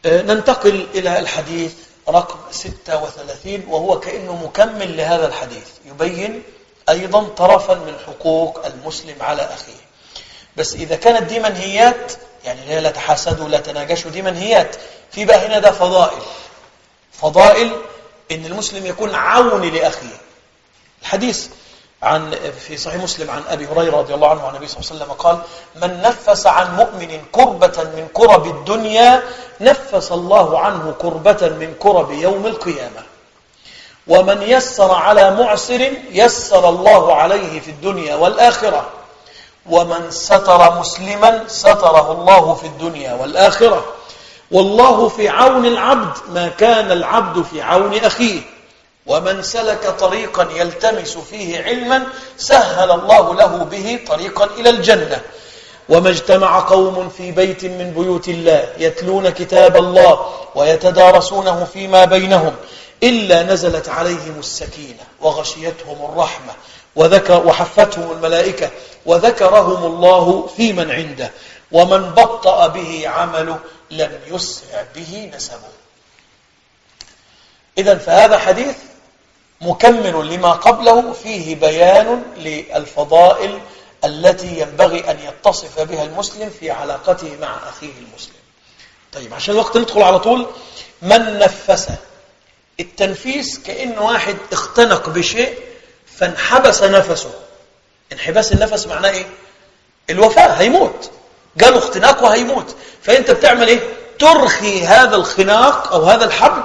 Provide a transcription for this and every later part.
ننتقل إلى الحديث رقم 36 وهو كأنه مكمل لهذا الحديث يبين أيضا طرفا من حقوق المسلم على أخيه بس إذا كانت دي منهيات يعني لا تحاسدوا لا تناجشوا دي منهيات في بقى هنا ده فضائل فضائل إن المسلم يكون عون لأخيه الحديث عن في صحيح مسلم عن أبي هريرة رضي الله عنه عن النبي صلى الله عليه وسلم قال من نفس عن مؤمن كربة من كرب الدنيا نفس الله عنه كربة من كرب يوم القيامة ومن يسر على معسر يسر الله عليه في الدنيا والآخرة ومن ستر مسلما ستره الله في الدنيا والآخرة والله في عون العبد ما كان العبد في عون أخيه ومن سلك طريقا يلتمس فيه علما سهل الله له به طريقا إلى الجنة وما اجتمع قوم في بيت من بيوت الله يتلون كتاب الله ويتدارسونه فيما بينهم إلا نزلت عليهم السكينة وغشيتهم الرحمة وذكر وحفتهم الملائكة وذكرهم الله في من عنده ومن بطأ به عمله لم يسرع به نسبه إذا فهذا حديث مكمل لما قبله فيه بيان للفضائل التي ينبغي أن يتصف بها المسلم في علاقته مع أخيه المسلم طيب عشان الوقت ندخل على طول من نفس التنفيس كأن واحد اختنق بشيء فانحبس نفسه انحباس النفس معناه ايه الوفاة هيموت جاله اختناق وهيموت فانت بتعمل ايه ترخي هذا الخناق او هذا الحبل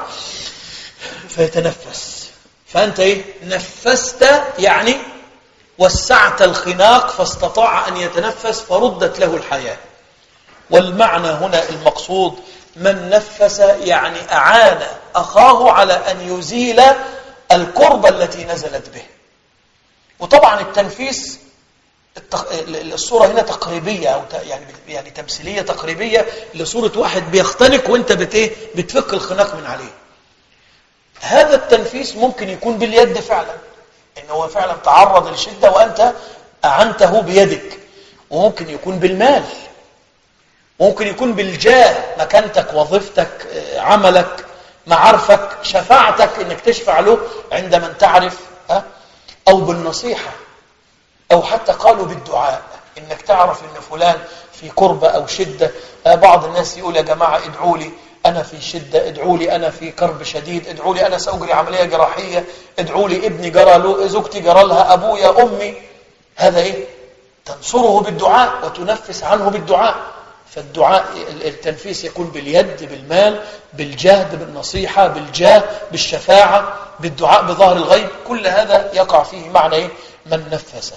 فيتنفس فانت ايه نفست يعني وسعت الخناق فاستطاع ان يتنفس فردت له الحياه والمعنى هنا المقصود من نفس يعني اعان اخاه على ان يزيل الكربه التي نزلت به وطبعا التنفيس الصورة هنا تقريبية أو يعني يعني تمثيلية تقريبية لصورة واحد بيختنق وانت بت ايه بتفك الخناق من عليه هذا التنفيس ممكن يكون باليد فعلا ان هو فعلا تعرض لشدة وانت أعنته بيدك وممكن يكون بالمال ممكن يكون بالجاه مكانتك وظيفتك عملك معارفك شفاعتك انك تشفع له عند من تعرف ها أو بالنصيحة أو حتى قالوا بالدعاء إنك تعرف إن فلان في كربة أو شدة بعض الناس يقول يا جماعة ادعوا لي أنا في شدة ادعوا لي أنا في كرب شديد ادعوا لي أنا سأجري عملية جراحية ادعوا لي ابني جرى له زوجتي جرى لها أبويا أمي هذا إيه تنصره بالدعاء وتنفس عنه بالدعاء فالدعاء التنفيس يكون باليد بالمال بالجهد بالنصيحة بالجاه بالشفاعة بالدعاء بظهر الغيب كل هذا يقع فيه معنى إيه؟ من نفس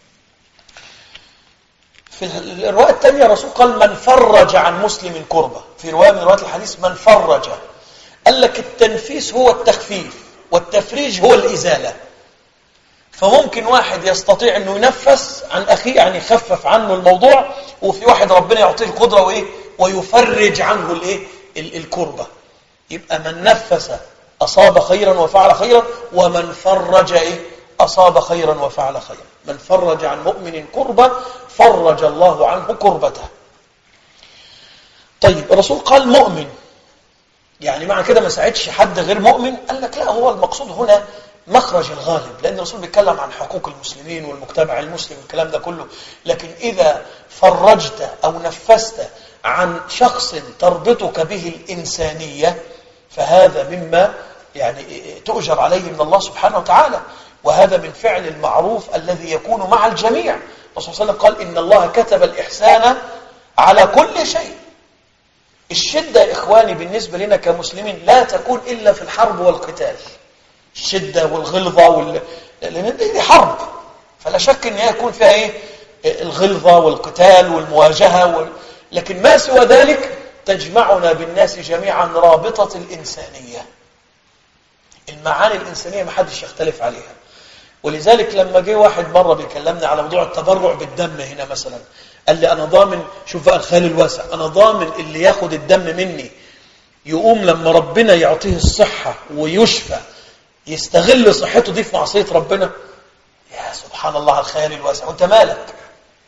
في الرواية الثانية الرسول قال من فرج عن مسلم كربة في رواية من روايات الحديث من فرج قال لك التنفيس هو التخفيف والتفريج هو الإزالة فممكن واحد يستطيع أنه ينفس عن أخيه يعني يخفف عنه الموضوع وفي واحد ربنا يعطيه القدرة وإيه ويفرج عنه الإيه الكربة يبقى من نفس أصاب خيرا وفعل خيرا ومن فرج إيه أصاب خيرا وفعل خيرا من فرج عن مؤمن كربة فرج الله عنه كربته طيب الرسول قال مؤمن يعني مع كده ما ساعدش حد غير مؤمن قال لك لا هو المقصود هنا مخرج الغالب لأن الرسول بيتكلم عن حقوق المسلمين والمجتمع المسلم والكلام ده كله لكن إذا فرجت أو نفست عن شخص تربطك به الإنسانية فهذا مما يعني تؤجر عليه من الله سبحانه وتعالى وهذا من فعل المعروف الذي يكون مع الجميع الرسول صلى الله عليه وسلم قال إن الله كتب الإحسان على كل شيء الشدة يا إخواني بالنسبة لنا كمسلمين لا تكون إلا في الحرب والقتال الشدة والغلظة وال... لأن دي حرب فلا شك أن هي يكون فيها إيه؟ الغلظة والقتال والمواجهة وال... لكن ما سوى ذلك تجمعنا بالناس جميعا رابطة الإنسانية المعاني الإنسانية ما حدش يختلف عليها ولذلك لما جه واحد مرة بيكلمنا على موضوع التبرع بالدم هنا مثلا قال لي أنا ضامن شوف بقى الخيال الواسع أنا ضامن اللي ياخد الدم مني يقوم لما ربنا يعطيه الصحة ويشفى يستغل صحته دي في معصية ربنا يا سبحان الله الخيال الواسع وانت مالك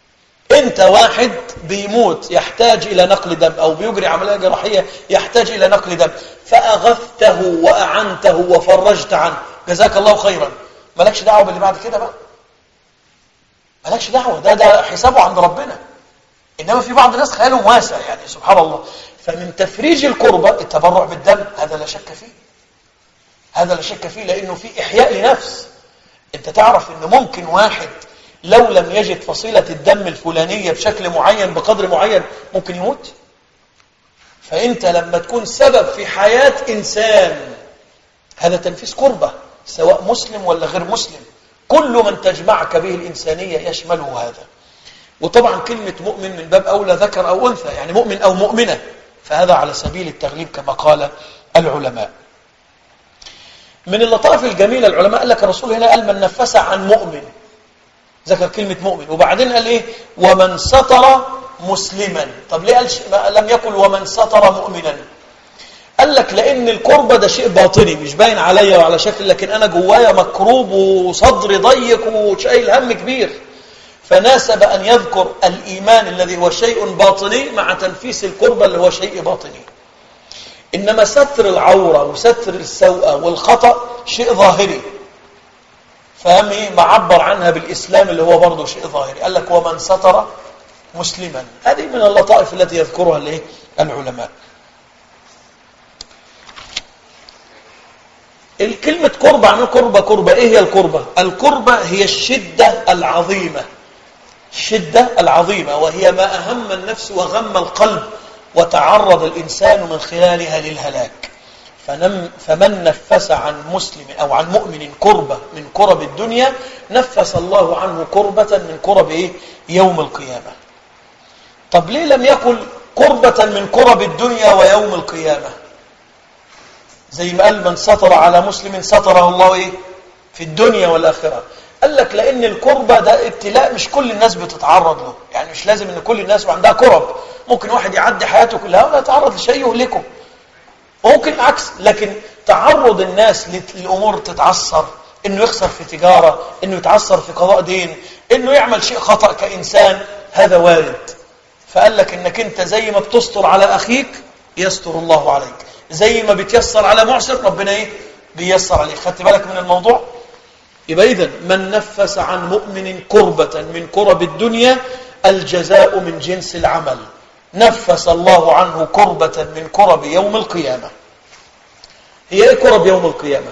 انت واحد بيموت يحتاج الى نقل دم او بيجري عمليه جراحيه يحتاج الى نقل دم فاغثته واعنته وفرجت عنه جزاك الله خيرا مالكش دعوه باللي بعد كده بقى مالكش دعوه ده ده حسابه عند ربنا انما في بعض الناس خيالهم واسع يعني سبحان الله فمن تفريج الكربه التبرع بالدم هذا لا شك فيه هذا لا شك فيه لانه في احياء لنفس انت تعرف ان ممكن واحد لو لم يجد فصيلة الدم الفلانية بشكل معين بقدر معين ممكن يموت فأنت لما تكون سبب في حياة إنسان هذا تنفيذ قربة سواء مسلم ولا غير مسلم كل من تجمعك به الإنسانية يشمله هذا وطبعا كلمة مؤمن من باب أولى ذكر أو أنثى يعني مؤمن أو مؤمنة فهذا على سبيل التغليب كما قال العلماء من اللطائف الجميلة العلماء قال لك الرسول هنا قال من نفس عن مؤمن ذكر كلمة مؤمن وبعدين قال ايه ومن سطر مسلما طب ليه قالش لم يقل ومن سطر مؤمنا قال لك لان القربة ده شيء باطني مش باين عليا وعلى شكل لكن انا جوايا مكروب وصدري ضيق وشايل هم كبير فناسب ان يذكر الايمان الذي هو شيء باطني مع تنفيس القربة اللي هو شيء باطني انما ستر العورة وستر السوءة والخطأ شيء ظاهري فهم ايه معبر عنها بالإسلام اللي هو برضه شيء ظاهري قال لك ومن ستر مسلما هذه من اللطائف التي يذكرها الايه العلماء الكلمة قربة عن قربة قربة ايه هي القربة القربة هي الشدة العظيمة الشدة العظيمة وهي ما أهم النفس وغم القلب وتعرض الإنسان من خلالها للهلاك فنم فمن نفس عن مسلم أو عن مؤمن كربة من كرب الدنيا نفس الله عنه كربة من كرب إيه؟ يوم القيامة طب ليه لم يقل كربة من كرب الدنيا ويوم القيامة زي ما قال من سطر على مسلم سطره الله إيه؟ في الدنيا والآخرة قال لك لأن الكربة ده ابتلاء مش كل الناس بتتعرض له يعني مش لازم أن كل الناس عندها كرب ممكن واحد يعدي حياته كلها ولا يتعرض لشيء يهلكه ممكن العكس لكن تعرض الناس للأمور تتعثر انه يخسر في تجارة انه يتعثر في قضاء دين انه يعمل شيء خطأ كإنسان هذا وارد فقال لك انك انت زي ما بتستر على اخيك يستر الله عليك زي ما بتيسر على معسر ربنا ايه بيسر عليك خدت بالك من الموضوع يبقى اذا من نفس عن مؤمن كربة من كرب الدنيا الجزاء من جنس العمل نفس الله عنه كربة من كرب يوم القيامة هي ايه كرب يوم القيامة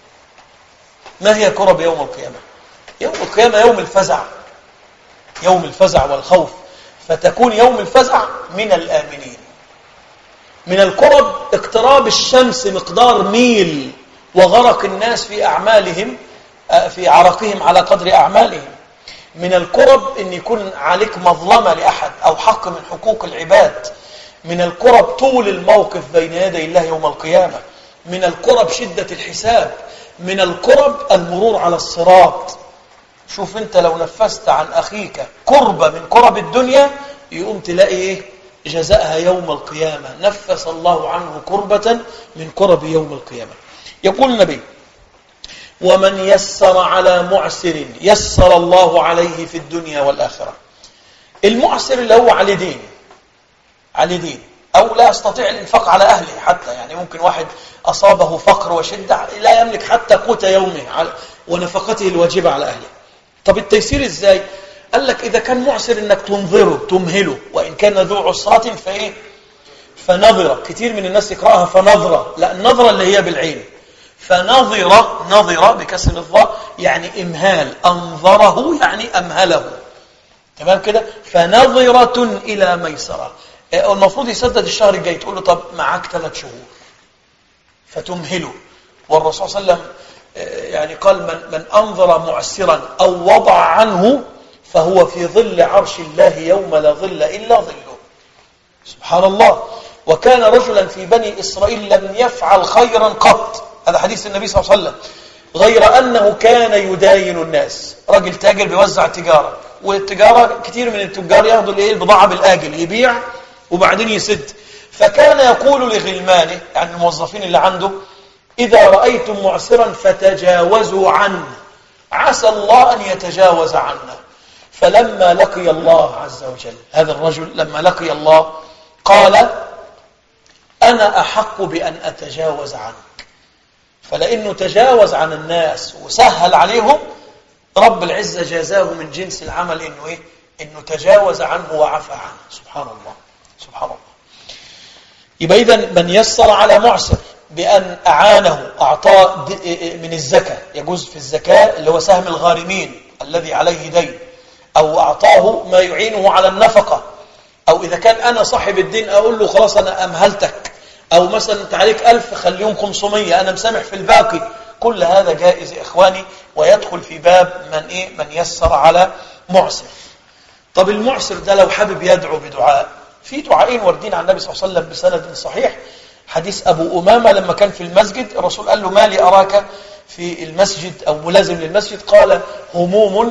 ما هي كرب يوم القيامة يوم القيامة يوم الفزع يوم الفزع والخوف فتكون يوم الفزع من الآمنين من الكرب اقتراب الشمس مقدار ميل وغرق الناس في أعمالهم في عرقهم على قدر أعمالهم من الكرب ان يكون عليك مظلمة لأحد أو حق من حقوق العباد من الكرب طول الموقف بين يدي الله يوم القيامة من الكرب شدة الحساب من الكرب المرور على الصراط شوف انت لو نفست عن أخيك كربة من كرب الدنيا يقوم تلاقي ايه جزاءها يوم القيامة نفس الله عنه كربة من كرب يوم القيامة يقول النبي ومن يسر على معسر يسر الله عليه في الدنيا والآخرة المعسر اللي هو على دين على دين أو لا يستطيع الإنفاق على أهله حتى يعني ممكن واحد أصابه فقر وشدة لا يملك حتى قوت يومه ونفقته الواجبة على أهله طب التيسير إزاي قال لك إذا كان معسر إنك تنظره تمهله وإن كان ذو عسرة فإيه فنظرة كتير من الناس يقرأها فنظرة لا النظرة اللي هي بالعين فنظر نظر بكسر الضاء يعني إمهال أنظره يعني أمهله تمام كده فنظرة إلى ميسرة المفروض يسدد الشهر الجاي تقول له طب معاك ثلاث شهور فتمهله والرسول صلى الله عليه وسلم يعني قال من, من أنظر معسرا أو وضع عنه فهو في ظل عرش الله يوم لا ظل إلا ظله سبحان الله وكان رجلا في بني إسرائيل لم يفعل خيرا قط هذا حديث النبي صلى الله عليه وسلم غير أنه كان يداين الناس راجل تاجر بيوزع تجارة والتجارة كتير من التجار ياخدوا الايه البضاعة بالآجل يبيع وبعدين يسد فكان يقول لغلمانه يعني الموظفين اللي عنده إذا رأيتم معسرا فتجاوزوا عنه عسى الله أن يتجاوز عنا فلما لقي الله عز وجل هذا الرجل لما لقي الله قال أنا أحق بأن أتجاوز عنك فلأنه تجاوز عن الناس وسهل عليهم رب العزة جازاه من جنس العمل إنه إيه؟ إنه تجاوز عنه وعفى عنه سبحان الله سبحان الله يبقى إذا من يسر على معسر بأن أعانه أعطاه من الزكاة يجوز في الزكاة اللي هو سهم الغارمين الذي عليه دين أو أعطاه ما يعينه على النفقة أو إذا كان أنا صاحب الدين أقول له خلاص أنا أمهلتك أو مثلا أنت عليك ألف خليهم 500 أنا مسامح في الباقي كل هذا جائز يا إخواني ويدخل في باب من, إيه؟ من يسر على معسر طب المعسر ده لو حابب يدعو بدعاء في دعائين واردين عن النبي صلى الله عليه وسلم بسند صحيح حديث أبو أمامة لما كان في المسجد الرسول قال له ما لي أراك في المسجد أو ملازم للمسجد قال هموم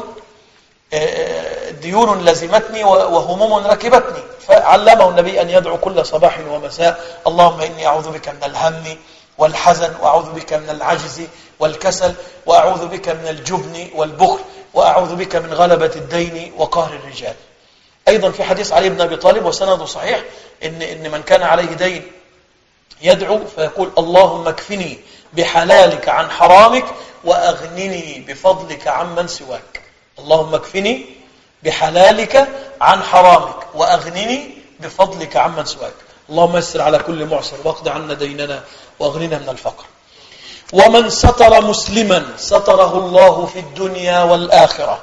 ديون لزمتني وهموم ركبتني فعلمه النبي أن يدعو كل صباح ومساء اللهم إني أعوذ بك من الهم والحزن وأعوذ بك من العجز والكسل وأعوذ بك من الجبن والبخل وأعوذ بك من غلبة الدين وقهر الرجال أيضا في حديث علي بن أبي طالب وسنده صحيح إن, إن من كان عليه دين يدعو فيقول اللهم اكفني بحلالك عن حرامك وأغنني بفضلك عمن سواك اللهم اكفني بحلالك عن حرامك وأغنني بفضلك عمن سواك اللهم يسر على كل معسر واقض عنا ديننا واغننا من الفقر ومن ستر مسلما ستره الله في الدنيا والآخرة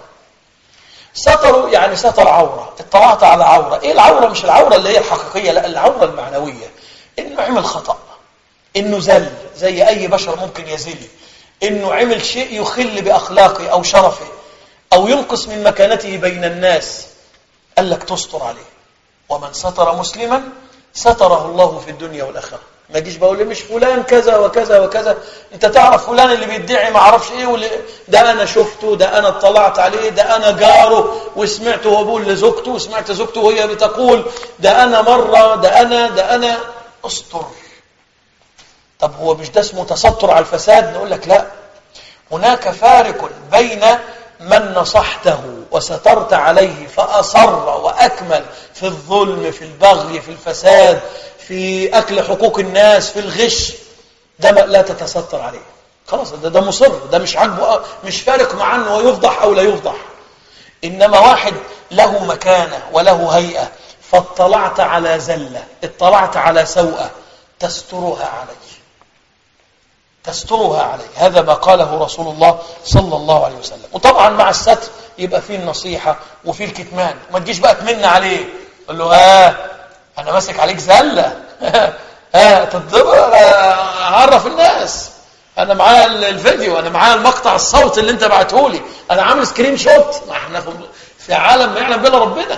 ستر يعني ستر عورة اطلعت على عورة ايه العورة مش العورة اللي هي الحقيقية لا العورة المعنوية انه عمل خطأ انه زل زي اي بشر ممكن يزل انه عمل شيء يخل باخلاقه او شرفه او ينقص من مكانته بين الناس قال لك تستر عليه ومن ستر مسلما ستره الله في الدنيا والاخره ما تجيش بقول لي مش فلان كذا وكذا وكذا انت تعرف فلان اللي بيدعي ما اعرفش ايه واللي ده انا شفته ده انا اطلعت عليه ده انا جاره وسمعته وهو بيقول لزوجته وسمعت زوجته وهي بتقول ده انا مره ده انا ده انا استر طب هو مش ده اسمه تستر على الفساد نقول لك لا هناك فارق بين من نصحته وسترت عليه فأصر وأكمل في الظلم في البغي في الفساد في أكل حقوق الناس في الغش ده لا تتستر عليه خلاص ده, ده مصر ده مش عاجبه مش فارق معاه انه يفضح او لا يفضح انما واحد له مكانه وله هيئه فاطلعت على زله اطلعت على سوءه تسترها عليه تسترها عليه هذا ما قاله رسول الله صلى الله عليه وسلم وطبعا مع الستر يبقى فيه النصيحة وفيه الكتمان ما تجيش بقى تمن عليه قل له ها أنا ماسك عليك زلة ها تتضرب أعرف الناس أنا معايا الفيديو أنا معايا المقطع الصوت اللي أنت بعته لي أنا عامل سكرين شوت ما احنا في عالم ما يعلم بنا ربنا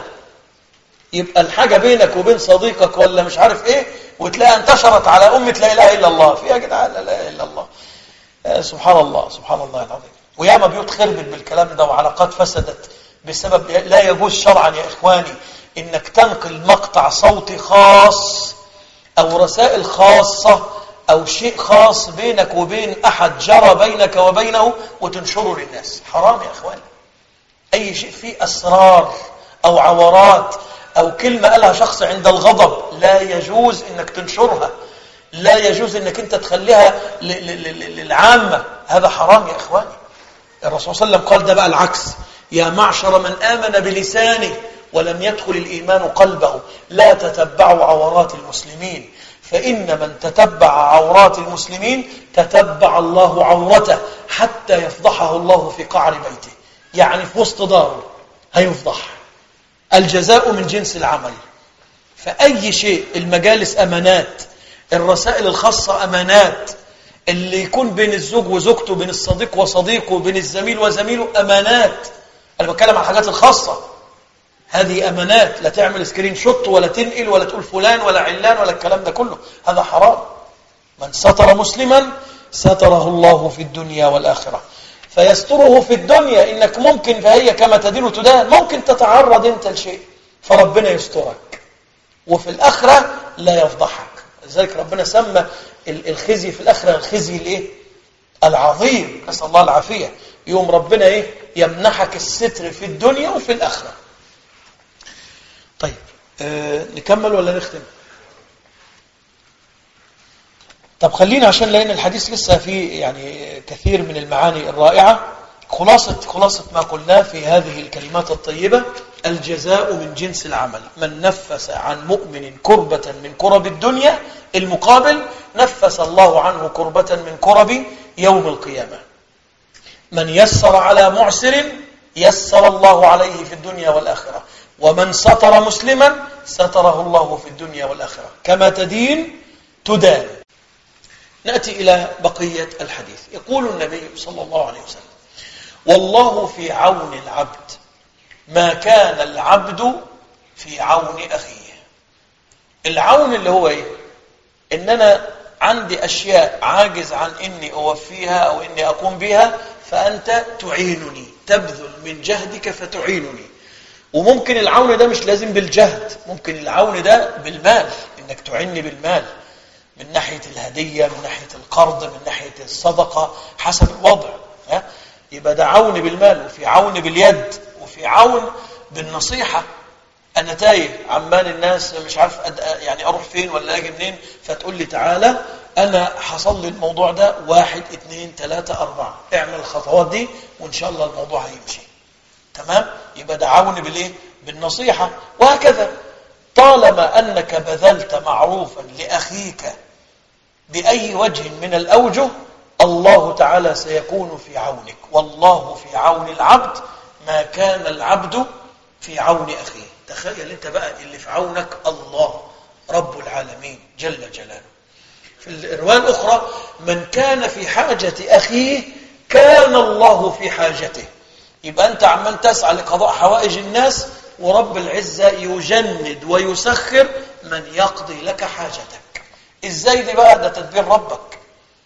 يبقى الحاجة بينك وبين صديقك ولا مش عارف ايه وتلاقيها انتشرت على أمة لا إله إلا الله في يا جدعان لا إله إلا الله سبحان الله سبحان الله العظيم وياما بيوت خربت بالكلام ده وعلاقات فسدت بسبب لا يجوز شرعا يا إخواني إنك تنقل مقطع صوتي خاص أو رسائل خاصة أو شيء خاص بينك وبين أحد جرى بينك وبينه وتنشره للناس حرام يا إخواني أي شيء فيه أسرار أو عورات أو كلمة قالها شخص عند الغضب لا يجوز إنك تنشرها لا يجوز إنك أنت تخليها للعامة هذا حرام يا إخواني الرسول صلى الله عليه وسلم قال ده بقى العكس يا معشر من آمن بلسانه ولم يدخل الإيمان قلبه لا تتبعوا عورات المسلمين فإن من تتبع عورات المسلمين تتبع الله عورته حتى يفضحه الله في قعر بيته يعني في وسط داره هيفضح الجزاء من جنس العمل فأي شيء المجالس أمانات الرسائل الخاصة أمانات اللي يكون بين الزوج وزوجته بين الصديق وصديقه بين الزميل وزميله أمانات أنا بتكلم عن الحاجات الخاصة هذه أمانات لا تعمل سكرين شوت ولا تنقل ولا تقول فلان ولا علان ولا الكلام ده كله هذا حرام من ستر مسلما ستره الله في الدنيا والآخرة فيستره في الدنيا إنك ممكن فهي كما تدين تدان ممكن تتعرض أنت لشيء فربنا يسترك وفي الآخرة لا يفضحك لذلك ربنا سمى الخزي في الآخرة الخزي الايه العظيم نسأل الله العافية يوم ربنا ايه يمنحك الستر في الدنيا وفي الاخره طيب آه نكمل ولا نختم طب خلينا عشان لان الحديث لسه فيه يعني كثير من المعاني الرائعه خلاصه خلاصه ما قلناه في هذه الكلمات الطيبه الجزاء من جنس العمل من نفس عن مؤمن كربة من كرب الدنيا المقابل نفس الله عنه كربة من كرب يوم القيامة من يسر على معسر يسر الله عليه في الدنيا والآخرة ومن ستر مسلما ستره الله في الدنيا والآخرة كما تدين تدان نأتي إلى بقية الحديث يقول النبي صلى الله عليه وسلم والله في عون العبد ما كان العبد في عون أخيه العون اللي هو إيه إن أنا عندي أشياء عاجز عن إني أوفيها أو إني أقوم بها فأنت تعينني تبذل من جهدك فتعينني وممكن العون ده مش لازم بالجهد ممكن العون ده بالمال إنك تعني بالمال من ناحية الهدية من ناحية القرض من ناحية الصدقة حسب الوضع ها؟ يبقى ده عون بالمال وفي عون باليد وفي عون بالنصيحة أنا تايه عمال الناس مش عارف أد... يعني أروح فين ولا أجي منين فتقول لي تعالى أنا حصل لي الموضوع ده واحد اثنين ثلاثة أربعة اعمل الخطوات دي وإن شاء الله الموضوع هيمشي تمام يبقى ده عون بالإيه بالنصيحة وهكذا طالما أنك بذلت معروفا لأخيك بأي وجه من الأوجه الله تعالى سيكون في عونك والله في عون العبد ما كان العبد في عون أخيه تخيل أنت بقى اللي في عونك الله رب العالمين جل جلاله في الرواية الأخرى من كان في حاجة أخيه كان الله في حاجته يبقى أنت عمال تسعى لقضاء حوائج الناس ورب العزة يجند ويسخر من يقضي لك حاجتك إزاي دي بقى ده تدبير ربك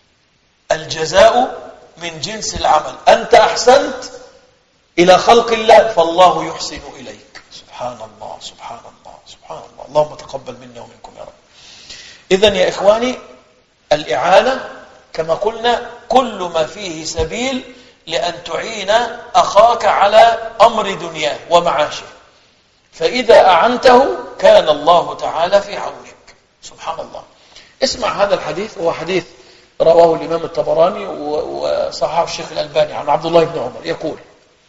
الجزاء من جنس العمل أنت أحسنت إلى خلق الله فالله يحسن إليك سبحان الله سبحان الله سبحان الله اللهم تقبل منا ومنكم يا رب إذا يا إخواني الإعانة كما قلنا كل ما فيه سبيل لأن تعين أخاك على أمر دنياه ومعاشه فإذا أعنته كان الله تعالى في عونك سبحان الله اسمع هذا الحديث هو حديث رواه الإمام الطبراني وصححه الشيخ الألباني عن عبد الله بن عمر يقول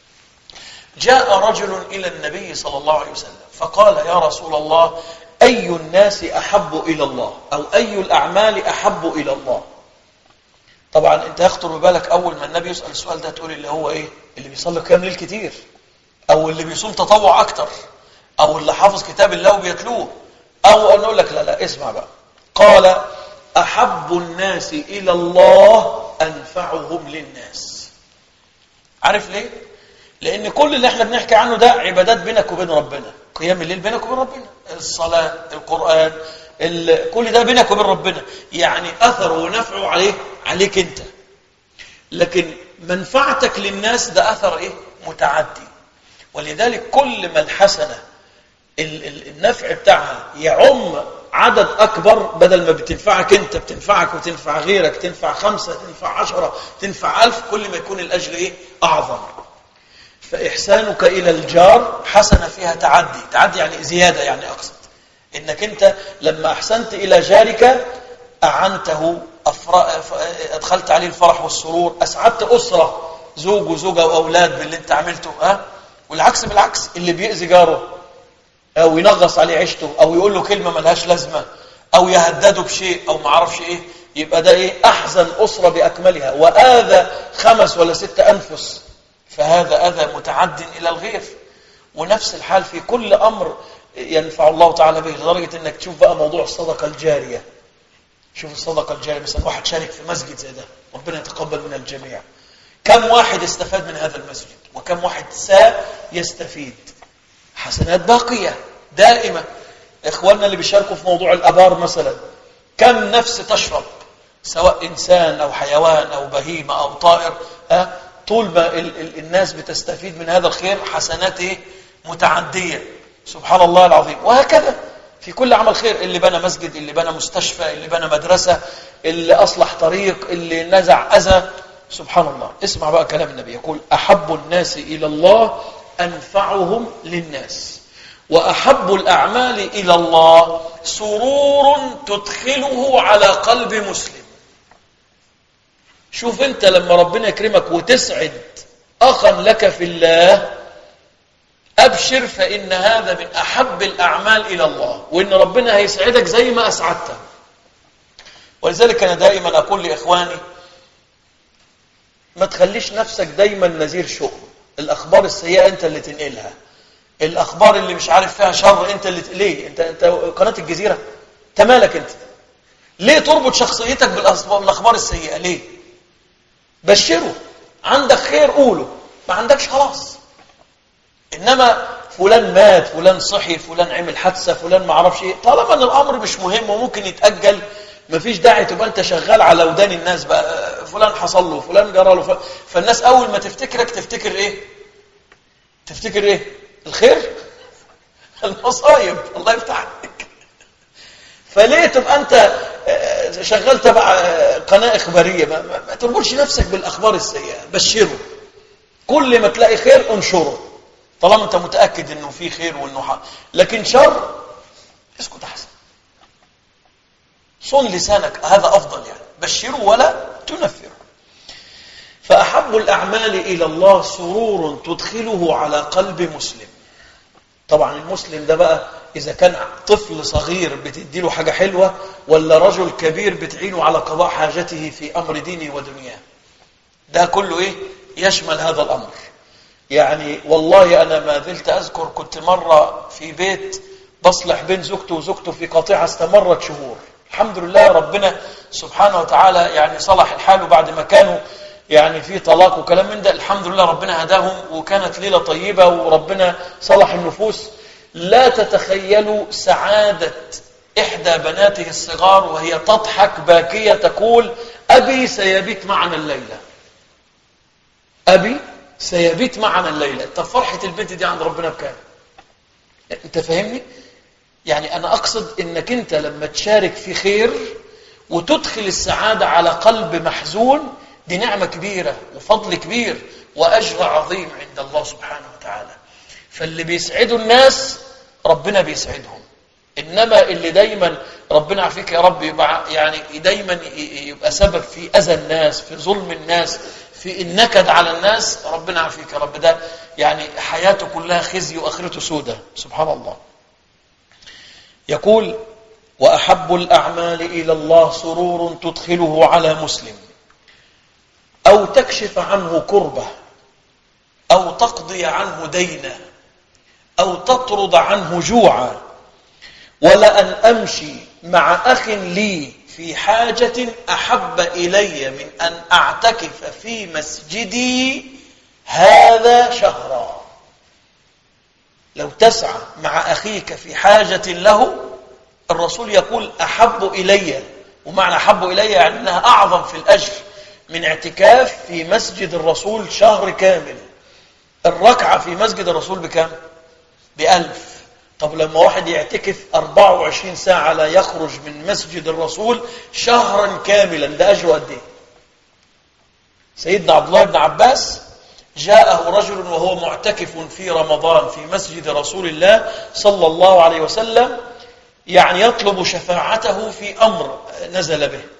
جاء رجل إلى النبي صلى الله عليه وسلم فقال يا رسول الله أي الناس أحب إلى الله أو أي الأعمال أحب إلى الله طبعا انت يخطر ببالك أول ما النبي يسأل السؤال ده تقول اللي هو إيه اللي بيصلي قيام ليل كتير أو اللي بيصوم تطوع أكتر أو اللي حافظ كتاب الله وبيتلوه أو أن نقول لك لا لا اسمع بقى قال أحب الناس إلى الله أنفعهم للناس عارف ليه؟ لأن كل اللي احنا بنحكي عنه ده عبادات بينك وبين ربنا قيام الليل بينك وبين ربنا الصلاة القرآن كل ده بينك وبين ربنا يعني أثره ونفعه عليه عليك أنت لكن منفعتك للناس ده أثر إيه؟ متعدي ولذلك كل ما الحسنة النفع بتاعها يعم عدد أكبر بدل ما بتنفعك أنت بتنفعك وتنفع غيرك تنفع خمسة تنفع عشرة تنفع ألف كل ما يكون الأجر إيه؟ أعظم فإحسانك إلى الجار حسنة فيها تعدي تعدي يعني زيادة يعني أقصد إنك أنت لما أحسنت إلى جارك أعنته أدخلت عليه الفرح والسرور أسعدت أسرة زوج وزوجة وأولاد باللي أنت عملته ها والعكس بالعكس اللي بيأذي جاره أو ينغص عليه عيشته أو يقول له كلمة ملهاش لازمة أو يهدده بشيء أو معرفش إيه يبقى ده إيه أحزن أسرة بأكملها وآذى خمس ولا ست أنفس فهذا أذى متعد إلى الغير ونفس الحال في كل أمر ينفع الله تعالى به لدرجة أنك تشوف بقى موضوع الصدقة الجارية شوف الصدقة الجارية مثلا واحد شارك في مسجد زي ده ربنا يتقبل من الجميع كم واحد استفاد من هذا المسجد وكم واحد سيستفيد حسنات باقية دائمة إخواننا اللي بيشاركوا في موضوع الأبار مثلا كم نفس تشرب سواء إنسان أو حيوان أو بهيمة أو طائر ها طول ما ال ال الناس بتستفيد من هذا الخير حسناته متعدية سبحان الله العظيم وهكذا في كل عمل خير اللي بنى مسجد اللي بنى مستشفى اللي بنى مدرسة اللي أصلح طريق اللي نزع أذى سبحان الله اسمع بقى كلام النبي يقول أحب الناس إلى الله أنفعهم للناس وأحب الأعمال إلى الله سرور تدخله على قلب مسلم شوف أنت لما ربنا يكرمك وتسعد أخا لك في الله أبشر فإن هذا من أحب الأعمال إلى الله وإن ربنا هيسعدك زي ما أسعدته ولذلك أنا دائما أقول لإخواني ما تخليش نفسك دايما نذير شؤم الأخبار السيئة أنت اللي تنقلها الأخبار اللي مش عارف فيها شر أنت اللي ت... ليه أنت, أنت قناة الجزيرة أنت مالك أنت ليه تربط شخصيتك بالأخبار السيئة ليه بشره عندك خير قوله ما عندكش خلاص إنما فلان مات فلان صحي فلان عمل حادثة فلان ما عرفش إيه طالما أن الأمر مش مهم وممكن يتأجل مفيش داعي تبقى أنت شغال على ودان الناس بقى فلان حصل له فلان جرى له فلان فالناس أول ما تفتكرك تفتكر إيه تفتكر إيه الخير المصايب الله يفتح عليك فليه تبقى أنت شغال تبع قناة إخبارية ما, ما, ما تربطش نفسك بالأخبار السيئة بشره كل ما تلاقي خير انشره طالما انت متأكد انه في خير وانه حق لكن شر اسكت احسن صن لسانك هذا افضل يعني بشره ولا تنفره فأحب الأعمال إلى الله سرور تدخله على قلب مسلم طبعا المسلم ده بقى إذا كان طفل صغير بتدي له حاجة حلوة ولا رجل كبير بتعينه على قضاء حاجته في أمر دينه ودنياه ده كله إيه يشمل هذا الأمر يعني والله أنا ما زلت أذكر كنت مرة في بيت بصلح بين زوجته وزوجته في قطيعة استمرت شهور الحمد لله ربنا سبحانه وتعالى يعني صلح الحال بعد ما كانوا يعني في طلاق وكلام من ده الحمد لله ربنا هداهم وكانت ليلة طيبة وربنا صلح النفوس لا تتخيلوا سعادة إحدى بناته الصغار وهي تضحك باكية تقول أبي سيبيت معنا الليلة أبي سيبيت معنا الليلة طب فرحة البنت دي عند ربنا بكام انت فاهمني يعني انا اقصد انك انت لما تشارك في خير وتدخل السعادة على قلب محزون دي نعمة كبيرة وفضل كبير وأجر عظيم عند الله سبحانه وتعالى فاللي بيسعدوا الناس ربنا بيسعدهم إنما اللي دايما ربنا عافيك يا رب يبقى يعني دايما يبقى سبب في أذى الناس في ظلم الناس في النكد على الناس ربنا عافيك يا رب ده يعني حياته كلها خزي وآخرته سودة سبحان الله يقول وأحب الأعمال إلى الله سرور تدخله على مسلم أو تكشف عنه كربة أو تقضي عنه دينا أو تطرد عنه جوعا ولأن أمشي مع أخ لي في حاجة أحب إلي من أن أعتكف في مسجدي هذا شهرا لو تسعى مع أخيك في حاجة له الرسول يقول أحب إلي ومعنى أحب إلي يعني أنها أعظم في الأجر من اعتكاف في مسجد الرسول شهر كامل الركعة في مسجد الرسول بكم؟ بألف طب لما واحد يعتكف 24 ساعة لا يخرج من مسجد الرسول شهرا كاملا ده أجره قد ايه؟ سيدنا عبد الله بن عباس جاءه رجل وهو معتكف في رمضان في مسجد رسول الله صلى الله عليه وسلم يعني يطلب شفاعته في أمر نزل به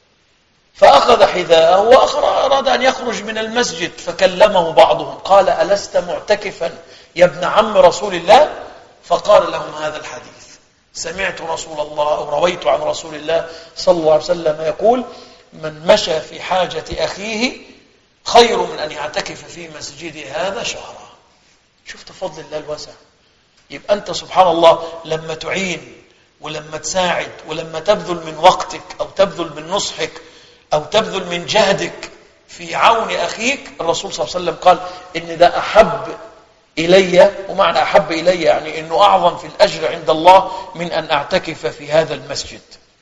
فأخذ حذاءه وأراد أن يخرج من المسجد فكلمه بعضهم قال ألست معتكفا يا ابن عم رسول الله فقال لهم هذا الحديث سمعت رسول الله أو رويت عن رسول الله صلى الله عليه وسلم يقول من مشى في حاجة أخيه خير من أن يعتكف في مسجد هذا شهرا شفت فضل الله الواسع يبقى أنت سبحان الله لما تعين ولما تساعد ولما تبذل من وقتك أو تبذل من نصحك أو تبذل من جهدك في عون أخيك الرسول صلى الله عليه وسلم قال إن ده أحب إلي ومعنى أحب إلي يعني أنه أعظم في الأجر عند الله من أن أعتكف في هذا المسجد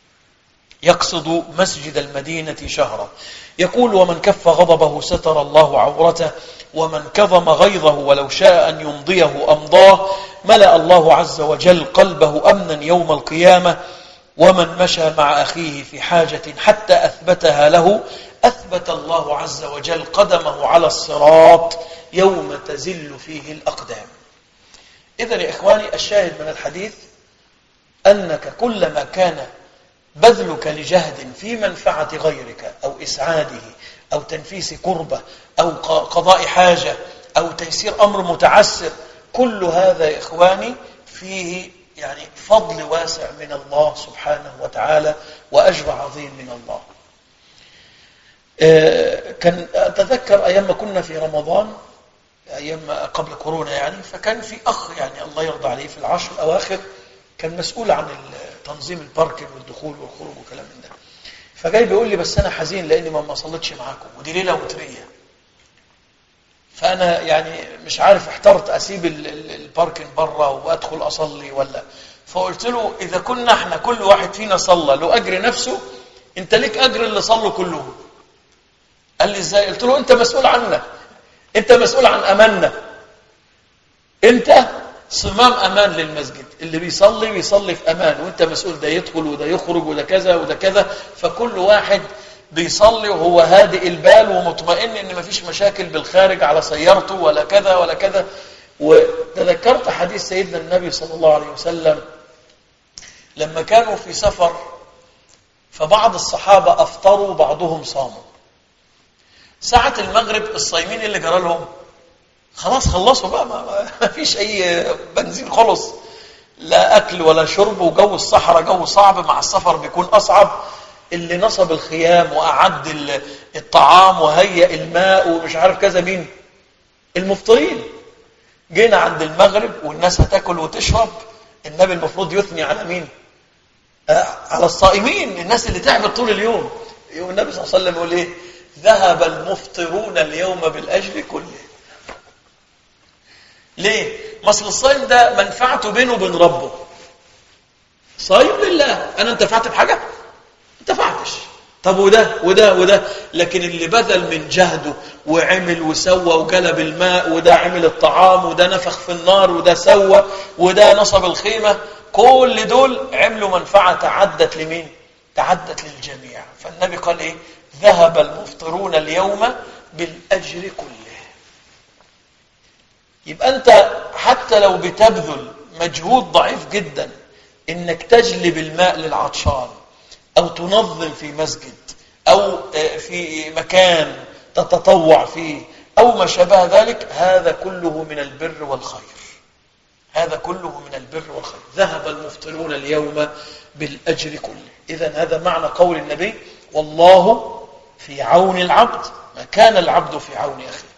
يقصد مسجد المدينة شهرا يقول ومن كف غضبه ستر الله عورته ومن كظم غيظه ولو شاء أن يمضيه أمضاه ملأ الله عز وجل قلبه أمنا يوم القيامة ومن مشى مع أخيه في حاجة حتى أثبتها له أثبت الله عز وجل قدمه على الصراط يوم تزل فيه الأقدام إذا يا إخواني الشاهد من الحديث أنك كلما كان بذلك لجهد في منفعة غيرك أو إسعاده أو تنفيس كربة أو قضاء حاجة أو تيسير أمر متعسر كل هذا يا إخواني فيه يعني فضل واسع من الله سبحانه وتعالى وأجر عظيم من الله آه، كان أتذكر أيام ما كنا في رمضان أيام قبل كورونا يعني فكان في أخ يعني الله يرضى عليه في العشر الأواخر كان مسؤول عن تنظيم الباركن والدخول والخروج وكلام من ده فجاي بيقول لي بس أنا حزين لأني ما صليتش معاكم ودي ليلة وترية فأنا يعني مش عارف احترت أسيب الباركن بره وأدخل أصلي ولا فقلت له إذا كنا احنا كل واحد فينا صلى له أجر نفسه أنت ليك أجر اللي صلوا كلهم قال لي إزاي قلت له أنت مسؤول عنا أنت مسؤول عن أماننا أنت صمام أمان للمسجد اللي بيصلي بيصلي في أمان وأنت مسؤول ده يدخل وده يخرج وده كذا وده كذا فكل واحد بيصلي وهو هادئ البال ومطمئن ان مفيش مشاكل بالخارج على سيارته ولا كذا ولا كذا وتذكرت حديث سيدنا النبي صلى الله عليه وسلم لما كانوا في سفر فبعض الصحابة أفطروا بعضهم صاموا ساعة المغرب الصايمين اللي جرى لهم خلاص خلصوا بقى ما, ما فيش أي بنزين خلص لا أكل ولا شرب وجو الصحراء جو صعب مع السفر بيكون أصعب اللي نصب الخيام وأعد الطعام وهيئ الماء ومش عارف كذا مين المفطرين جينا عند المغرب والناس هتاكل وتشرب النبي المفروض يثني على مين آه على الصائمين الناس اللي تعبت طول اليوم يوم النبي صلى الله عليه وسلم يقول ايه ذهب المفطرون اليوم بالاجر كله ليه مصل الصائم ده منفعته بينه وبين ربه صايم لله انا انتفعت بحاجه انتفعتش طب وده وده وده لكن اللي بذل من جهده وعمل وسوى وجلب الماء وده عمل الطعام وده نفخ في النار وده سوى وده نصب الخيمة كل دول عملوا منفعة تعدت لمين تعدت للجميع فالنبي قال ايه ذهب المفطرون اليوم بالأجر كله يبقى أنت حتى لو بتبذل مجهود ضعيف جدا إنك تجلب الماء للعطشان أو تنظم في مسجد أو في مكان تتطوع فيه أو ما شابه ذلك هذا كله من البر والخير هذا كله من البر والخير ذهب المفطرون اليوم بالأجر كله إذا هذا معنى قول النبي والله في عون العبد ما كان العبد في عون أخيه